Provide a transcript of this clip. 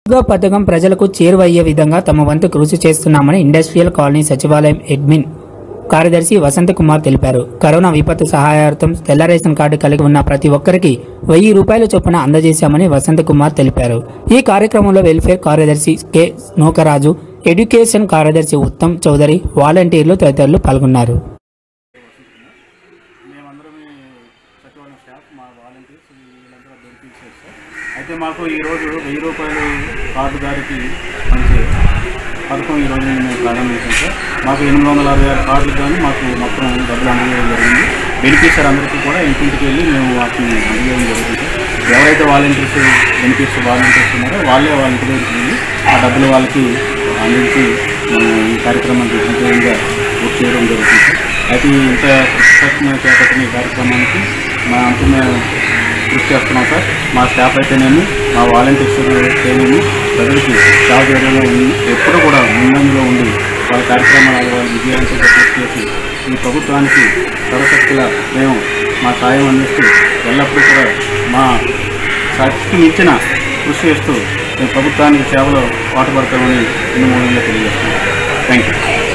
ఉద్యోగ పథకం ప్రజలకు చేరువయ్యే విధంగా తమ వంతు కృషి చేస్తున్నామని ఇండస్ట్రియల్ కాలనీ సచివాలయం అడ్మిన్ కార్యదర్శి వసంత్ కుమార్ తెలిపారు కరోనా విపత్తు సహాయార్థం తెల్ల రేషన్ కార్డు కలిగి ఉన్న ప్రతి ఒక్కరికి వెయ్యి రూపాయల చొప్పున అందజేశామని వసంత్ కుమార్ తెలిపారు ఈ కార్యక్రమంలో వెల్ఫేర్ కార్యదర్శి కె నూకరాజు ఎడ్యుకేషన్ కార్యదర్శి ఉత్తమ్ చౌదరి వాలంటీర్లు తదితరులు పాల్గొన్నారు మేమందరం సచివాలయం స్టాఫ్ మా వాలంటీర్స్ వీళ్ళందరూ బెనిఫిషియర్స్ అయితే మాకు ఈరోజు వెయ్యి రూపాయలు కార్డుదారికి మంచి పథకం ఈరోజు మేము ప్రారంభించాం సార్ మాకు ఎనిమిది వందల అరవై ఆరు కార్డులు కానీ మాకు మొత్తం డబ్బులు అందజేయడం జరిగింది బెనిఫిషియర్ అందరికీ కూడా ఇంటింటికి వెళ్ళి మేము వాటిని అందజేయడం జరిగింది సార్ ఎవరైతే వాలంటీర్స్ బెనిఫిట్స్ వాలంటీర్స్ ఉన్నారో వాళ్ళే వాళ్ళ ఇంటి దగ్గరికి వెళ్ళి ఆ డబ్బులు వాళ్ళకి అందించి మనం ఈ కార్యక్రమాన్ని విజయవంతంగా పూర్తి చేయడం జరుగుతుంది సార్ అయితే ఈ ఇంత కృష్ణ చేపట్టిన ఈ కార్యక్రమానికి మా అంతిమ కృషి చేస్తున్నాం సార్ మా స్టాఫ్ అయితేనేమి మా వాలంటీర్స్ అయితేనేమి ప్రజలకి సేవ చేయడంలో ఉన్- ఎప్పుడూ కూడా ముందంజలో ఉండి వాళ్ళ కార్యక్రమాలు వాళ్ళ విజయవంతంగా పూర్తి చేసి ఈ ప్రభుత్వానికి సర్వశక్తుల మేము మా సాయం అందిస్తూ ఎల్లప్పుడూ కూడా మా శక్తికి మించిన కృషి చేస్తూ మేము ప్రభుత్వానికి సేవలో పాటుపడతామని ఇన్ని మూలంగా తెలియజేస్తున్నాం థ్యాంక్ యూ